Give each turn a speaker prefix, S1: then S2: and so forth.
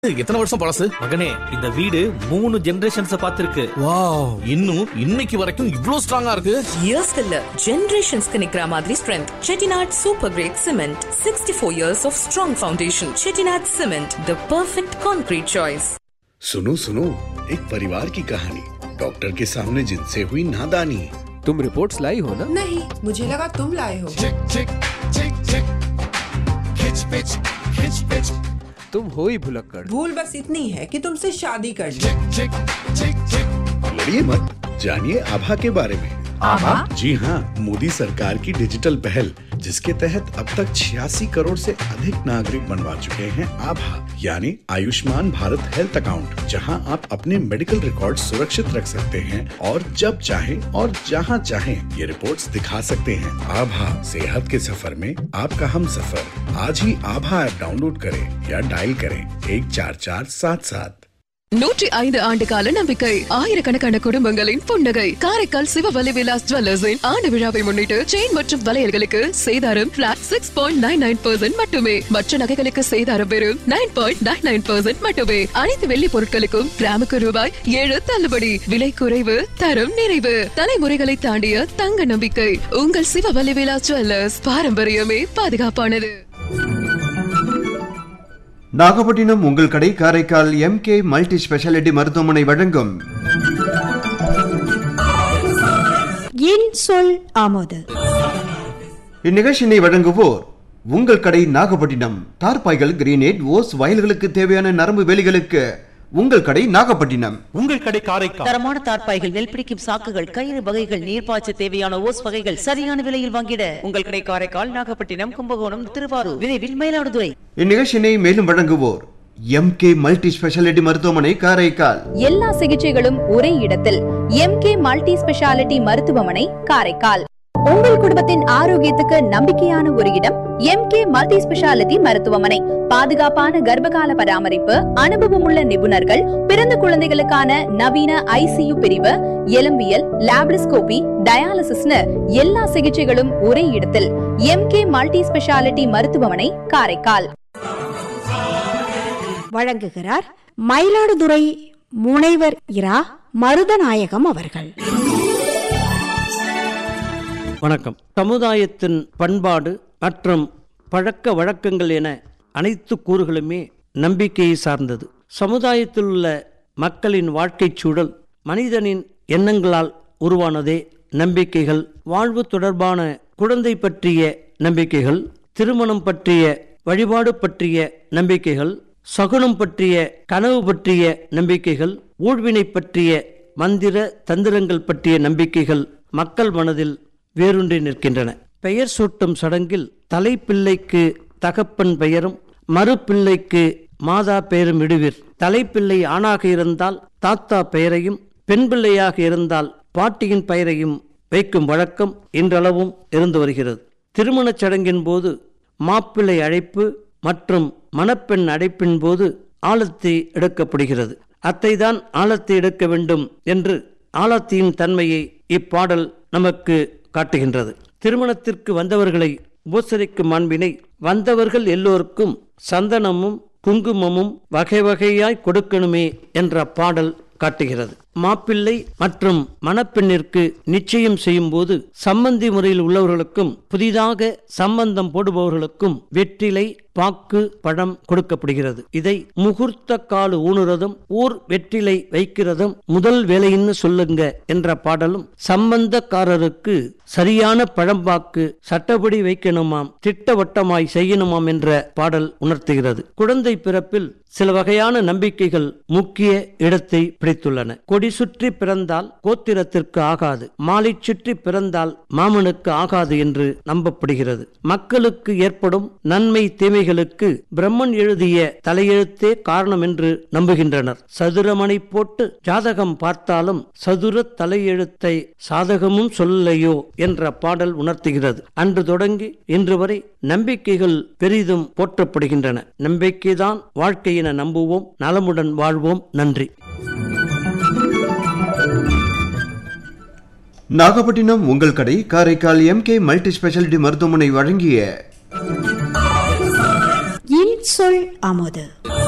S1: எத்தனை வருஷம் பழசு
S2: மகனே இந்த வீடு மூணு ஜெனரேஷன்ஸ் பார்த்திருக்கு
S1: வாவ் இன்னும் இன்னைக்கு வரைக்கும் இவ்ளோ ஸ்ட்ராங்கா இருக்கு
S3: இயர்ஸ்க்கு இல்ல ஜெனரேஷன்ஸ்க்கு நிக்கிற மாதிரி strength Chettinad super grade cement sixty four years of strong foundation Chettinad cement the perfect concrete choice
S4: सुनो सुनो एक परिवार की कहानी डॉक्टर के सामने जिनसे हुई नादानी
S5: तुम रिपोर्ट्स लाई हो ना
S6: नहीं मुझे लगा तुम लाए हो
S5: तुम हो ही भुलक्कड़
S6: भूल बस इतनी है कि तुमसे शादी कर ली
S4: लड़िए मत जानिए आभा के बारे में आभा जी हाँ मोदी सरकार की डिजिटल पहल जिसके तहत अब तक छियासी करोड़ से अधिक नागरिक बनवा चुके हैं आभा यानी आयुष्मान भारत हेल्थ अकाउंट जहां आप अपने मेडिकल रिकॉर्ड सुरक्षित रख सकते हैं और जब चाहें और जहां चाहें ये रिपोर्ट्स दिखा सकते हैं आभा सेहत के सफर में आपका हम सफर आज ही आभा ऐप डाउनलोड करें या डायल करें एक चार चार सात सात
S7: நூற்றி ஐந்து ஆண்டு கால நம்பிக்கை ஆயிரக்கணக்கான குடும்பங்களின் புன்னகை காரைக்கால் சிவவலி விலாஸ் ஜுவல்லர்ஸின் ஆண்டு விழாவை முன்னிட்டு செயின் மற்றும் வளையல்களுக்கு சேதாரம் flat six point nine nine percent மட்டுமே மற்ற நகைகளுக்கு சேதாரம் வெறும் nine point nine nine percent மட்டுமே அனைத்து வெள்ளி பொருட்களுக்கும் கிராமுக்கு ரூபாய் ஏழு தள்ளுபடி விலை குறைவு தரம் நிறைவு தலைமுறைகளை தாண்டிய தங்க நம்பிக்கை உங்கள் சிவவலி விலாஸ் ஜுவல்லர்ஸ் பாரம்பரியமே பாதுகாப்பானது
S8: நாகப்பட்டினம் உங்கள் கடை காரைக்கால் எம்கே மல்டி ஸ்பெஷாலிட்டி மருத்துவமனை வழங்கும்
S9: என் சொல் ஆமோது
S8: இந்நிகழ்ச்சியினை வழங்குவோர் உங்கள் கடை நாகப்பட்டினம் தார்பாய்கள் கிரீனேட் ஓஸ் வயல்களுக்கு தேவையான நரம்பு வேலிகளுக்கு உங்கள் கடை நாகப்பட்டினம்
S2: உங்கள் கடை காரைக்கால்
S10: தரமான தார்ப்பாய்கள் நெல் பிடிக்கும் சாக்குகள் கயிறு வகைகள் நீர்ப்பாய்ச்ச தேவையான ஓஸ் வகைகள் சரியான விலையில் வாங்கிட உங்கள் கடை காரைக்கால் நாகப்பட்டினம் கும்பகோணம் திருவாரூர் விரைவில் மயிலாடுதுறை
S8: இந்நிகழ்ச்சியினை மேலும் வழங்குவோர் எம்கே மல்டி ஸ்பெஷாலிட்டி மருத்துவமனை காரைக்கால்
S9: எல்லா சிகிச்சைகளும் ஒரே இடத்தில் எம்கே மல்டி ஸ்பெஷாலிட்டி மருத்துவமனை காரைக்கால் உங்கள் குடும்பத்தின் ஆரோக்கியத்துக்கு நம்பிக்கையான ஒரு இடம் எம்கே மல்டி ஸ்பெஷாலிட்டி மருத்துவமனை பாதுகாப்பான கர்ப்பகால பராமரிப்பு அனுபவமுள்ள நிபுணர்கள் பிறந்த குழந்தைகளுக்கான நவீன ஐசியு பிரிவு எலும்பியல் லாப்ரிஸ்கோபி டயாலிசிஸ்னு எல்லா சிகிச்சைகளும் ஒரே இடத்தில் எம்கே மல்டி ஸ்பெஷாலிட்டி மருத்துவமனை காரைக்கால்
S11: வழங்குகிறார் மயிலாடுதுறை முனைவர் இரா மருதநாயகம் அவர்கள்
S2: வணக்கம் சமுதாயத்தின் பண்பாடு மற்றும் பழக்க வழக்கங்கள் என அனைத்து கூறுகளுமே நம்பிக்கையை சார்ந்தது சமுதாயத்தில் உள்ள மக்களின் வாழ்க்கைச் சூழல் மனிதனின் எண்ணங்களால் உருவானதே நம்பிக்கைகள் வாழ்வு தொடர்பான குழந்தை பற்றிய நம்பிக்கைகள் திருமணம் பற்றிய வழிபாடு பற்றிய நம்பிக்கைகள் சகுனம் பற்றிய கனவு பற்றிய நம்பிக்கைகள் ஊழ்வினை பற்றிய மந்திர தந்திரங்கள் பற்றிய நம்பிக்கைகள் மக்கள் மனதில் வேரூன்றி நிற்கின்றன பெயர் சூட்டும் சடங்கில் தலைப்பிள்ளைக்கு தகப்பன் பெயரும் மறுபிள்ளைக்கு மாதா பெயரும் விடுவீர் தலைப்பிள்ளை ஆணாக இருந்தால் தாத்தா பெயரையும் பெண் பிள்ளையாக இருந்தால் பாட்டியின் பெயரையும் வைக்கும் வழக்கம் இன்றளவும் இருந்து வருகிறது திருமணச் சடங்கின் போது மாப்பிள்ளை அழைப்பு மற்றும் மணப்பெண் அழைப்பின் போது ஆழத்தி எடுக்கப்படுகிறது அத்தைதான் ஆழத்தை எடுக்க வேண்டும் என்று ஆழத்தியின் தன்மையை இப்பாடல் நமக்கு காட்டுகின்றது திருமணத்திற்கு வந்தவர்களை உபசரிக்கும் மாண்பினை வந்தவர்கள் எல்லோருக்கும் சந்தனமும் குங்குமமும் வகை வகையாய் கொடுக்கணுமே என்ற பாடல் காட்டுகிறது மாப்பிள்ளை மற்றும் மணப்பெண்ணிற்கு நிச்சயம் செய்யும் போது சம்பந்தி முறையில் உள்ளவர்களுக்கும் புதிதாக சம்பந்தம் போடுபவர்களுக்கும் வெற்றிலை பாக்கு பழம் கொடுக்கப்படுகிறது இதை முகூர்த்த காலு ஊனுறதும் ஊர் வெற்றிலை வைக்கிறதும் முதல் வேலைன்னு சொல்லுங்க என்ற பாடலும் சம்பந்தக்காரருக்கு சரியான பழம்பாக்கு சட்டப்படி வைக்கணுமாம் திட்டவட்டமாய் செய்யணுமாம் என்ற பாடல் உணர்த்துகிறது குழந்தை பிறப்பில் சில வகையான நம்பிக்கைகள் முக்கிய இடத்தை பிடித்துள்ளன கொடி சுற்றி பிறந்தால் கோத்திரத்திற்கு ஆகாது மாலை சுற்றி பிறந்தால் மாமனுக்கு ஆகாது என்று நம்பப்படுகிறது மக்களுக்கு ஏற்படும் நன்மை தீமைகளுக்கு பிரம்மன் எழுதிய தலையெழுத்தே காரணம் என்று நம்புகின்றனர் சதுரமணி போட்டு ஜாதகம் பார்த்தாலும் சதுர தலையெழுத்தை சாதகமும் சொல்லலையோ என்ற பாடல் உணர்த்துகிறது அன்று தொடங்கி இன்று வரை நம்பிக்கைகள் பெரிதும் போற்றப்படுகின்றன நம்பிக்கைதான் வாழ்க்கை என நம்புவோம் நலமுடன் வாழ்வோம் நன்றி
S8: நாகப்பட்டினம் உங்கள் கடை காரைக்கால் எம்கே மல்டி ஸ்பெஷாலிட்டி மருத்துவமனை வழங்கிய
S11: இன் சொல் ஆமோது